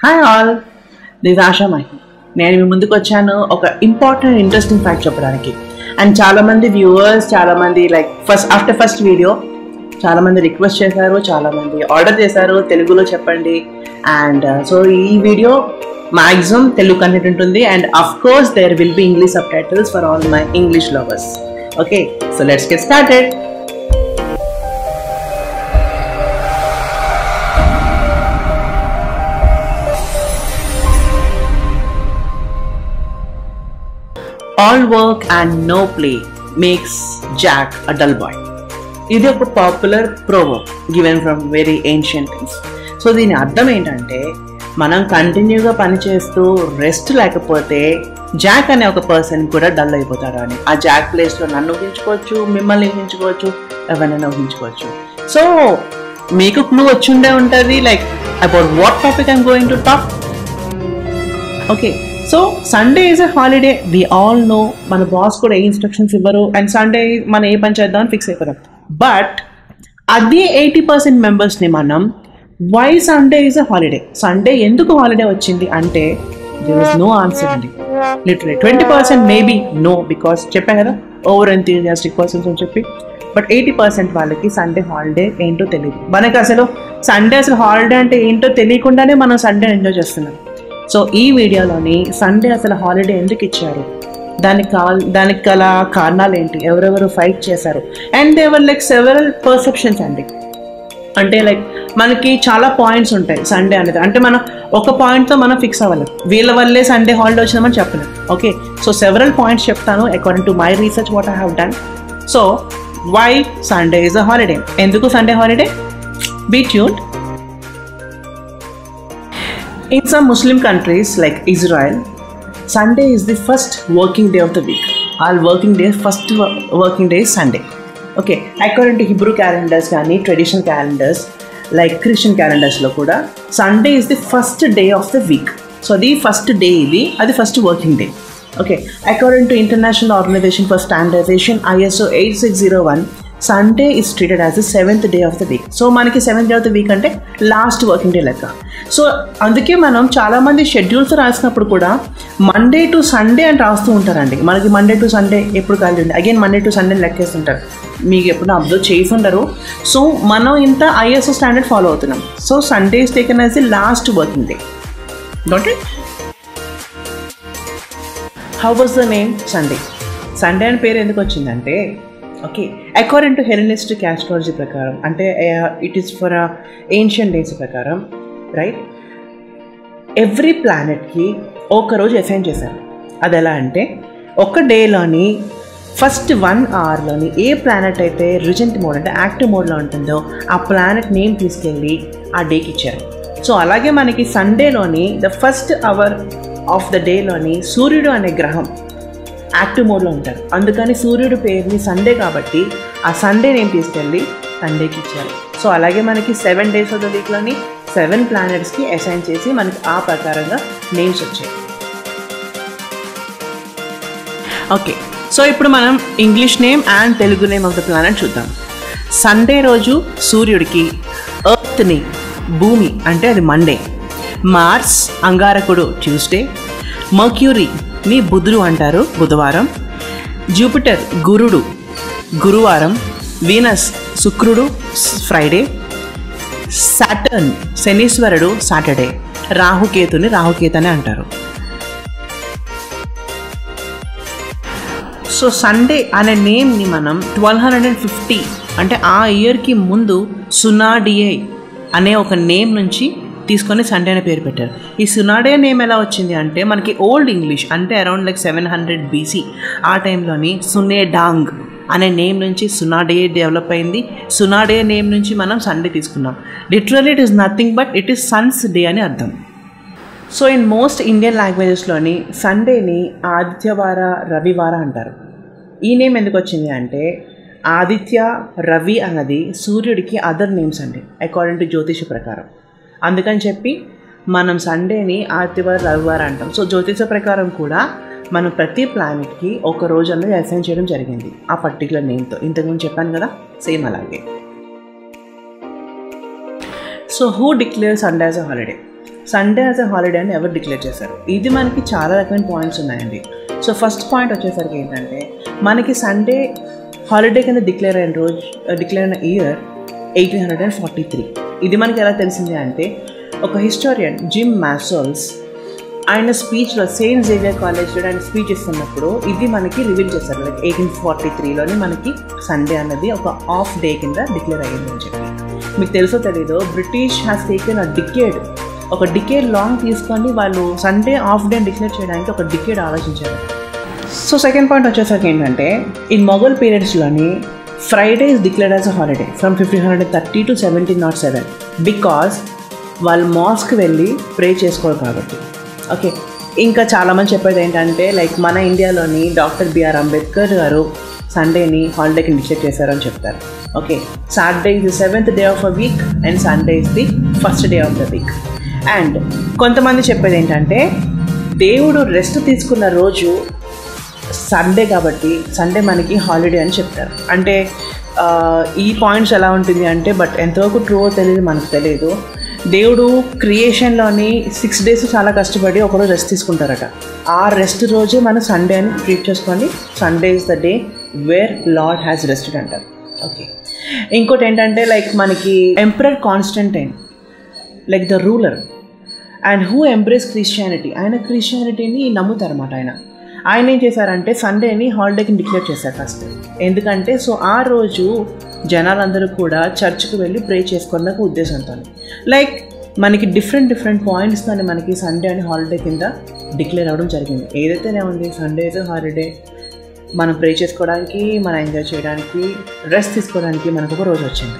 Hi all this Asha Mahi నేను మీ ముందుకు వచ్చాను ఒక ఇంపార్టెంట్ ఇంట్రెస్టింగ్ ఫ్యాక్ట్ చెప్పడానికి అండ్ చాలా మంది వ్యూవర్స్ చాలా మంది like first after first video చాలా మంది రిక్వెస్ట్ చేశారు చాలా మంది ఆర్డర్ చేశారు తెలుగులో చెప్పండి అండ్ సో ఈ వీడియో మాక్సిమం తెలుగు కంటెంట్ ఉంటుంది and of course there will be English subtitles for all my English lovers okay so let's get started all work and no play makes Jack a dull boy ఇది ఒక popular proverb given from very ancient things so దీని అర్థం ఏంటంటే మనం కంటిన్యూగా పనిచేస్తూ rest లేకపోతే Jack అనే ఒక పర్సన్ కూడా డల్ అయిపోతాడు అని ఆ జాక్ ప్లేస్లో నన్ను ఊహించుకోవచ్చు మిమ్మల్ని ఊహించుకోవచ్చు ఎవరినైనా ఊహించుకోవచ్చు సో మీకు క్లూ వచ్చుండే ఉంటుంది like about what topic I'm going to talk okay so Sunday is a holiday we all know మన బాస్ కూడా ఏ ఇన్స్ట్రక్షన్స్ ఇవ్వరు అండ్ సండే మనం ఏ పని చేద్దామని ఫిక్స్ అయిపోతాం బట్ అదే ఎయిటీ పర్సెంట్ మెంబర్స్ని మనం why Sunday is a holiday Sunday ఎందుకు హాలిడే వచ్చింది అంటే దేర్ ఇస్ నో ఆన్సర్ అండి literally twenty percent maybe no because చెప్పాను కదా ఓవర్ ఎంతూజియాస్టిక్ పర్సన్స్ అని చెప్పి బట్ ఎయిటీ పర్సెంట్ వాళ్ళకి సండే హాలిడే ఏంటో తెలియదు మనకి అసలు సండే అసలు హాలిడే అంటే ఏంటో తెలియకుండానే మనం సండే ఎంజాయ్ చేస్తున్నాం సో ఈ వీడియోలోని సండే అసలు హాలిడే ఎందుకు ఇచ్చారు దానికి కావాలి దానికి గల కారణాలు ఏంటి ఎవరెవరు ఫైట్ చేశారు and there were like several perceptions అండి అంటే లైక్ మనకి చాలా పాయింట్స్ ఉంటాయి సండే అనేది అంటే మనం ఒక పాయింట్తో మనం ఫిక్స్ అవ్వలేం వీళ్ళ వల్లే సండే హాలిడే వచ్చిందని చెప్పలేం ఓకే సో సెవెరల్ పాయింట్స్ చెప్తాను according to my research what I have done so why Sunday is a holiday ఎందుకు Sunday holiday be tuned In some Muslim countries like Israel, Sunday is the first working day of the week. All working days, first wo- working day is Sunday. Okay, according to Hebrew calendars కానీ traditional calendars like Christian క్యాలెండర్స్లో కూడా Sunday is the first day of the week so అది first day ఇది అది first working day okay according to international organization for standardization ISO eight six zero one Sunday is treated as the seventh day of the week so మనకి seventh day of the week అంటే last working day లెక్క so అందుకే మనం చాలామంది schedules రాసినప్పుడు కూడా Monday to Sunday అని రాస్తూ ఉంటారండి మనకి మండే టు సండే ఎప్పుడు ఖాళీ ఉంది అగైన్ మండే టు సండే లెక్కేస్తుంటారు మీకు ఎప్పుడు అబ్జర్వ్ చేసి ఉండరు సో మనం ఇంత ఐఎస్ఓ స్టాండర్డ్ ఫాలో అవుతున్నాం so Sunday is taken as the last working day don't it how was the name Sunday Sunday అని పేరు ఎందుకు వచ్చిందంటే ఓకే అకార్డింగ్ టు హెలనిస్టిక్ ఆస్ట్రాలజీ ప్రకారం అంటే it is for ancient days ప్రకారం రైట్ ఎవ్రీ ప్లానెట్కి ఒక రోజు అసైన్ చేశారు అది ఎలా అంటే ఒక డేలోని ఫస్ట్ వన్ అవర్లోని ఏ ప్లానెట్ అయితే రిజెంట్ మోడ్ అంటే యాక్టివ్ మోడ్లో ఉంటుందో ఆ ప్లానెట్ నేమ్ తీసుకెళ్ళి ఆ డేకి ఇచ్చారు సో అలాగే మనకి సండేలోని the first hour of the డేలోని సూర్యుడు అనే గ్రహం యాక్టివ్ మోడ్లో ఉంటారు అందుకని సూర్యుడు పేరుని సండే కాబట్టి ఆ సండే నేమ్ తీసుకెళ్ళి సండేకి ఇచ్చారు సో అలాగే మనకి సెవెన్ డేస్ ఆఫ్ ద వీక్లోని సెవెన్ ప్లానెట్స్కి అసైన్ చేసి మనకి ఆ ప్రకారంగా నేమ్స్ వచ్చాయి ఓకే సో ఇప్పుడు మనం English name and Telugu name of the planet చూద్దాం సండే రోజు సూర్యుడికి ఎర్త్ని భూమి అంటే అది మండే మార్స్ అంగారకుడు ట్యూస్డే మర్క్యూరీ ని బుధుడు అంటారు బుధవారం జూపిటర్ గురుడు గురువారం వీనస్ శుక్రుడు ఫ్రైడే సాటర్న్ శనీశ్వరుడు సాటర్డే రాహుకేతుని రాహుకేతు అని అంటారు సో సండే అనే నేమ్ని మనం ట్వెల్వ్ హండ్రెడ్ అండ్ ఫిఫ్టీ అంటే ఆ ఇయర్కి ముందు సునాడియే అనే ఒక నేమ్ నుంచి తీసుకొని సండే అనే పేరు పెట్టారు ఈ సునాడే నేమ్ ఎలా వచ్చింది అంటే మనకి ఓల్డ్ ఇంగ్లీష్ అంటే around like seven hundred BC ఆ టైంలోని సునే డాంగ్ అనే నేమ్ నుంచి సునాడే డెవలప్ అయింది సునాడే నేమ్ నుంచి మనం సండే తీసుకున్నాం literally it is nothing but it is sun's day అని అర్థం సో ఇన్ మోస్ట్ ఇండియన్ లాంగ్వేజెస్లోని సండేని ఆదిత్యవార రవివార అంటారు ఈ నేమ్ ఎందుకు వచ్చింది అంటే ఆదిత్య రవి అన్నది సూర్యుడికి అదర్ నేమ్స్ అండి అకార్డింగ్ టు జ్యోతిష ప్రకారం అందుకని చెప్పి మనం సండేని ఆదిత్యవార రవివార అంటాం సో జ్యోతిష ప్రకారం కూడా మనం ప్రతి ప్లానెట్కి ఒక రోజు అనేది అసైన్ చేయడం జరిగింది ఆ పర్టికులర్ నేమ్తో ఇంతకుముందు చెప్పాను కదా సేమ్ అలాగే so who declare Sunday as a holiday Sunday as a holiday అని ఎవరు డిక్లేర్ చేశారు ఇది మనకి చాలా రకమైన పాయింట్స్ ఉన్నాయండి సో ఫస్ట్ పాయింట్ వచ్చేసరికి ఏంటంటే మనకి సండే హాలిడే కింద డిక్లేర్ అయిన రోజు డిక్లేర్ అయిన year eighteen hundred and forty three ఇది మనకి ఎలా తెలిసింది అంటే ఒక హిస్టోరియన్ జిమ్ మ్యాసోల్స్ ఆయన స్పీచ్లో సెయింట్ జేవియర్ కాలేజ్లో ఆయన స్పీచ్ ఇస్తున్నప్పుడు ఇది మనకి రివీల్ చేశారు లైక్ ఎయిటీన్ ఫార్టీ త్రీలోనే మనకి సండే అన్నది ఒక ఆఫ్ డే కింద డిక్లేర్ అయ్యింది అని చెప్పి మీకు తెలుసో తెలీదో British has taken a decade ఒక డికేడ్ లాంగ్ తీసుకొని వాళ్ళు సండే ఆఫ్ డే డిక్లేర్ చేయడానికి ఒక డికేడ్ ఆలోచించారు సో సెకండ్ పాయింట్ వచ్చేసరికి ఏంటంటే ఈ మొఘల్ పీరియడ్స్లోని Friday is declared as a holiday from fifteen hundred thirty to seventeen not seven because వాళ్ళు మాస్క్ వెళ్ళి ప్రే చేసుకోరు కాబట్టి ఓకే ఇంకా చాలామంది చెప్పేది ఏంటంటే లైక్ మన ఇండియాలోని డాక్టర్ బిఆర్ అంబేద్కర్ గారు సండేని హాలిడేకి డిక్లేర్ చేశారని చెప్తారు okay Saturday is the seventh day of a week and Sunday is the first day of the week and కొంతమంది చెప్పేది ఏంటంటే దేవుడు రెస్ట్ తీసుకున్న రోజు సండే కాబట్టి సండే మనకి హాలిడే అని చెప్తారు అంటే ఆ, ఈ పాయింట్స్ ఎలా ఉంటుంది అంటే బట్ ఎంతవరకు ట్రూ తెలియదు మనకు తెలియదు దేవుడు క్రియేషన్లోని సిక్స్ డేస్ చాలా కష్టపడి ఒకరోజు రెస్ట్ తీసుకుంటారట ఆ రెస్ట్ రోజు మనం సండే అని ట్రీట్ చేసుకొని Sunday is the day where Lord has rested అంటారు ఓకే ఇంకోటి ఏంటంటే లైక్ మనకి emperor Constantine like the ruler and who embrace Christianity ఆయన క్రిస్టియానిటీని నమ్ముతారన్నమాట ఆయన ఆయన ఏం చేశారంటే సండేని హాలిడేకి డిక్లేర్ చేశారు ఫస్ట్ ఎందుకంటే సో ఆ రోజు జనాలందరూ కూడా చర్చ్కి వెళ్ళి ప్రే చేసుకున్న ఉద్దేశంతో లైక్ మనకి డిఫరెంట్ డిఫరెంట్ పాయింట్స్తో మనకి సండే అని హాలిడే కింద డిక్లేర్ అవ్వడం జరిగింది ఏదైతేనే ఉంది సండే అయితే హాలిడే మనం ప్రే చేసుకోవడానికి మనం ఎంజాయ్ చేయడానికి రెస్ట్ తీసుకోవడానికి మనకు ఒక రోజు వచ్చింది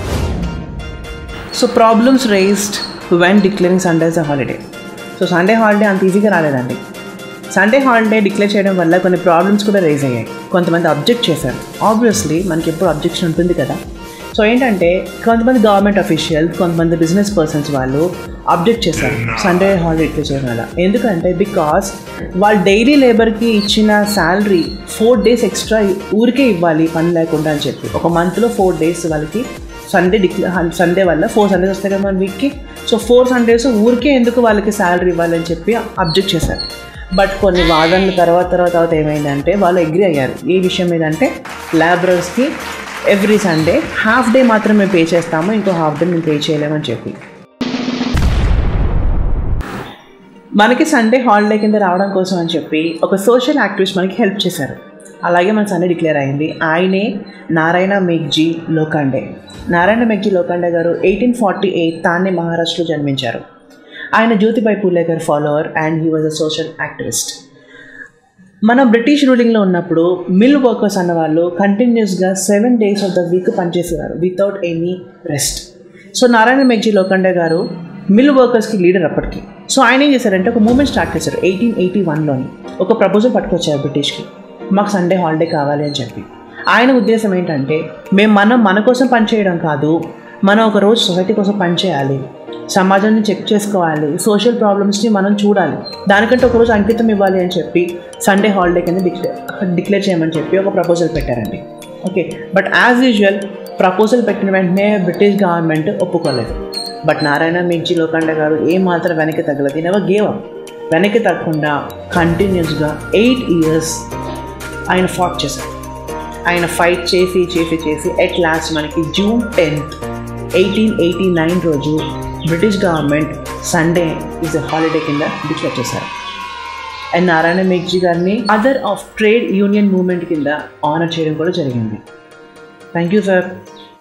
so problems raised when declaring Sunday as a holiday so Sunday holiday అంత ఈజీగా రాలేదండి సండే హాలిడే డిక్లేర్ చేయడం వల్ల కొన్ని ప్రాబ్లమ్స్ కూడా రైజ్ అయ్యాయి కొంతమంది అబ్జెక్ట్ చేశారు ఆబ్వియస్లీ మనకి ఎప్పుడు అబ్జెక్షన్ ఉంటుంది కదా సో ఏంటంటే కొంతమంది గవర్నమెంట్ అఫీషియల్స్ కొంతమంది బిజినెస్ పర్సన్స్ వాళ్ళు అబ్జెక్ట్ చేశారు సండే హాలిడే డిక్లేర్ చేయడం వల్ల ఎందుకంటే బికాస్ వాళ్ళు డైలీ లేబర్కి ఇచ్చిన శాలరీ ఫోర్ డేస్ ఎక్స్ట్రా ఊరికే ఇవ్వాలి పని లేకుండా అని చెప్పి ఒక మంత్లో ఫోర్ డేస్ వాళ్ళకి సండే డిక్లే సండే వల్ల ఫోర్ సండేస్ వస్తాయి కదా మన వీక్కి సో ఫోర్ సండేస్ ఊరికే ఎందుకు వాళ్ళకి శాలరీ ఇవ్వాలని చెప్పి అబ్జెక్ట్ చేశారు బట్ కొన్ని వాదనల తర్వాత తర్వాత తర్వాత ఏమైందంటే వాళ్ళు అగ్రి అయ్యారు ఈ విషయం మీద అంటే ల్యాబరర్స్కి ఎవ్రీ సండే హాఫ్ డే మాత్రమే పే చేస్తాము ఇంకో హాఫ్ డే మేము పే చేయలేమని చెప్పి మనకి సండే హాలిడే కింద రావడం కోసం అని చెప్పి ఒక సోషల్ యాక్టివిస్ట్ మనకి హెల్ప్ చేశారు అలాగే మన సండే డిక్లేర్ అయింది ఆయనే నారాయణ మెగ్జీ లోకండే నారాయణ మెగ్జీ లోకండే గారు ఎయిటీన్ ఫార్టీ ఎయిట్ తానే మహారాష్ట్రలో జన్మించారు ఆయన జ్యోతిబాయి పూలే గారు follower and he was a social activist మన బ్రిటిష్ రూలింగ్లో ఉన్నప్పుడు మిల్ వర్కర్స్ అన్న వాళ్ళు కంటిన్యూస్గా seven days of the week పనిచేసేవారు without any rest so Narayan Meghji Lokhande గారు మిల్ వర్కర్స్కి లీడర్ అప్పటికి సో ఆయన ఏం చేశారంటే ఒక మూమెంట్ స్టార్ట్ చేశారు ఎయిటీన్ ఎయిటీ వన్లోని ఒక ప్రపోజల్ పట్టుకొచ్చారు బ్రిటిష్కి మాకు సండే హాలిడే కావాలి అని చెప్పి ఆయన ఉద్దేశం ఏంటంటే మేము మనం మన కోసం పనిచేయడం కాదు మనం ఒక రోజు సొసైటీ కోసం పనిచేయాలి సమాజాన్ని చెక్ చేసుకోవాలి సోషల్ ప్రాబ్లమ్స్ని మనం చూడాలి దానికంటే ఒకరోజు అంకితం ఇవ్వాలి అని చెప్పి సండే హాలిడే కింద డిక్లేర్ డిక్లేర్ చేయమని చెప్పి ఒక ప్రపోజల్ పెట్టారండి okay but as usual proposal పెట్టిన వెంటనే బ్రిటిష్ గవర్నమెంట్ ఒప్పుకోలేదు బట్ నారాయణ మిర్జీ లోకండ గారు ఏమాత్రం వెనక్కి తగ్గలేదు నెవర్ గేవ్ అప్ వెనక్కి తగ్గకుండా కంటిన్యూస్గా ఎయిట్ ఇయర్స్ ఆయన ఫాట్ చేశారు ఆయన ఫైట్ చేసి చేసి చేసి ఎట్ లాస్ట్ మనకి June tenth eighteen eighty nine రోజు British government Sunday is a holiday కింద డిక్లేర్ చేశారు అండ్ నారాయణ మేఘ్జీ గారిని other of trade union movement కింద ఆనర్ చేయడం కూడా జరిగింది thank you sir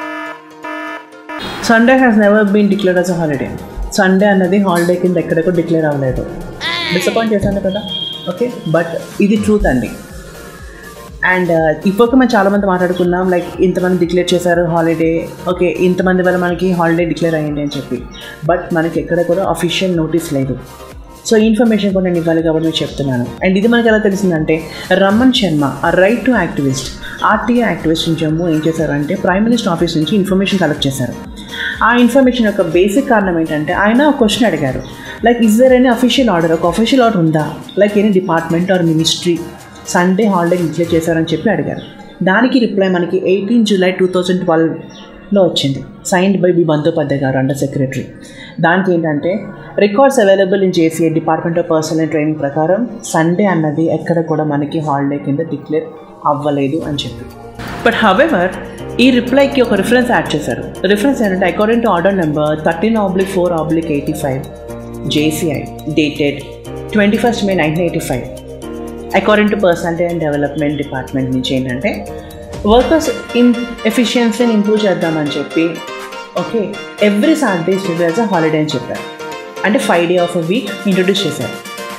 Sunday has never been declared as a holiday Sunday అన్నది holiday కింద ఎక్కడెక్కడ డిక్లేర్ అవ్వలేదు డిసప్పాయింట్ చేశాను కదా ఓకే బట్ ఇది ట్రూత్ అండి అండ్ ఇప్పటికి మనం చాలామంది మాట్లాడుకున్నాం లైక్ ఇంతమంది డిక్లేర్ చేశారు హాలిడే ఓకే ఇంతమంది వల్ల మనకి హాలిడే డిక్లేర్ అయ్యింది అని చెప్పి బట్ మనకి ఎక్కడ కూడా అఫీషియల్ నోటీస్ లేదు సో ఈ ఇన్ఫర్మేషన్ కూడా నేను ఇవ్వాలి కాబట్టి నేను చెప్తున్నాను అండ్ ఇది మనకి ఎలా తెలిసిందంటే రమన్ శర్మ ఆ right to activist RTI activist నుంచి జమ్మూ ఏం చేశారంటే ప్రైమ్ మినిస్టర్ ఆఫీస్ నుంచి ఇన్ఫర్మేషన్ కలెక్ట్ చేశారు ఆ ఇన్ఫర్మేషన్ యొక్క బేసిక్ కారణం ఏంటంటే ఆయన ఒక క్వశ్చన్ అడిగారు like is there any official order ఒక అఫీషియల్ ఆర్డర్ ఉందా like any department or ministry Sunday holiday declare చేశారని చెప్పి అడిగారు దానికి రిప్లై మనకి eighteen July two thousand twelve లో వచ్చింది సైన్డ్ బై బి బందోపాధ్యాయ గారు అండర్ సెక్రటరీ దానికి ఏంటంటే records available in JCA department of personnel and training ప్రకారం సండే అన్నది ఎక్కడ కూడా మనకి హాలిడే కింద డిక్లేర్ అవ్వలేదు అని చెప్పి బట్ హవెవర్ ఈ రిప్లైకి ఒక రిఫరెన్స్ యాడ్ చేశారు రిఫరెన్స్ ఏంటంటే according to order number thirteen oblique four oblique eighty five JCI dated twenty first May nineteen eighty five according to personality and development department నుంచి ఏంటంటే వర్కర్స్ ఇన్ ఎఫిషియన్సీని improve చేద్దామని చెప్పి okay every Saturday stood as a holiday అని చెప్పారు అంటే five day of a week introduce చేశారు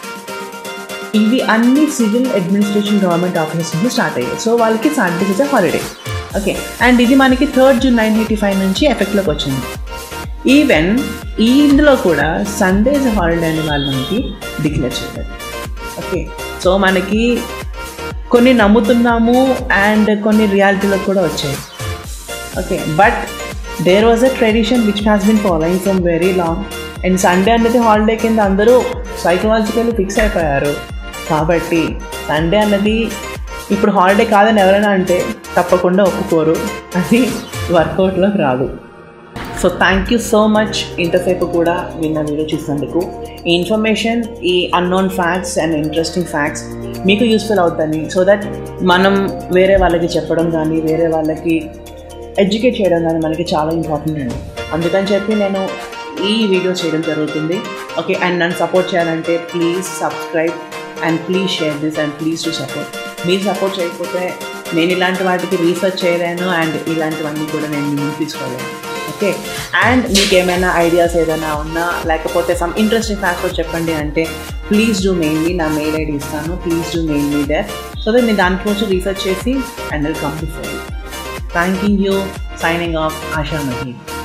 ఇవి అన్ని సివిల్ అడ్మినిస్ట్రేషన్ గవర్నమెంట్ ఆఫీసెస్ నుంచి స్టార్ట్ అయ్యాయి సో వాళ్ళకి Saturdays is a holiday okay and ఇది మనకి third June nineteen eighty five నుంచి ఎఫెక్ట్లోకి వచ్చింది ఈవెన్ ఈ ఇందులో కూడా సండేస్ హాలిడే అని వాళ్ళు మనకి డిక్లేర్ చేయలేదు ఓకే సో మనకి కొన్ని నమ్ముతున్నాము అండ్ కొన్ని రియాలిటీలో కూడా వచ్చాయి okay but there was a tradition which has been following from very long and Sunday అనేది హాలిడే కింద అందరూ సైకలాజికల్లీ ఫిక్స్ అయిపోయారు కాబట్టి సండే అన్నది ఇప్పుడు హాలిడే కాదని ఎవరైనా అంటే తప్పకుండా ఒప్పుకోరు అది వర్కౌట్లోకి రాదు so thank you so much ఇంతసేపు కూడా విన్న వీడియో చూసినందుకు ఈ ఇన్ఫర్మేషన్ ఈ unknown facts and interesting facts మీకు యూస్ఫుల్ అవుతాయి సో దట్ మనం వేరే వాళ్ళకి చెప్పడం కానీ వేరే వాళ్ళకి ఎడ్యుకేట్ చేయడం కానీ మనకి చాలా ఇంపార్టెంట్ అండి అందుకని చెప్పి నేను ఈ వీడియో చేయడం జరుగుతుంది ఓకే అండ్ నన్ను సపోర్ట్ చేయాలంటే please subscribe and please share this and please to support మీరు సపోర్ట్ చేయకపోతే నేను ఇలాంటి వాటికి రీసెర్చ్ చేయలేను అండ్ ఇలాంటివన్నీ కూడా నేను ముందు తీసుకోలేను ఓకే అండ్ మీకు ఏమైనా ఐడియాస్ ఏదైనా ఉన్నా లేకపోతే సమ్ ఇంట్రెస్టింగ్ ఫ్యాక్టర్ చెప్పండి అంటే ప్లీజ్ డూ మెయిన్ మీ నా మెయిల్ ఐడి ఇస్తాను please do mail me there so that నేను దానికోసం రీసెర్చ్ చేసి and will come to for thanking you signing off Asha Mahi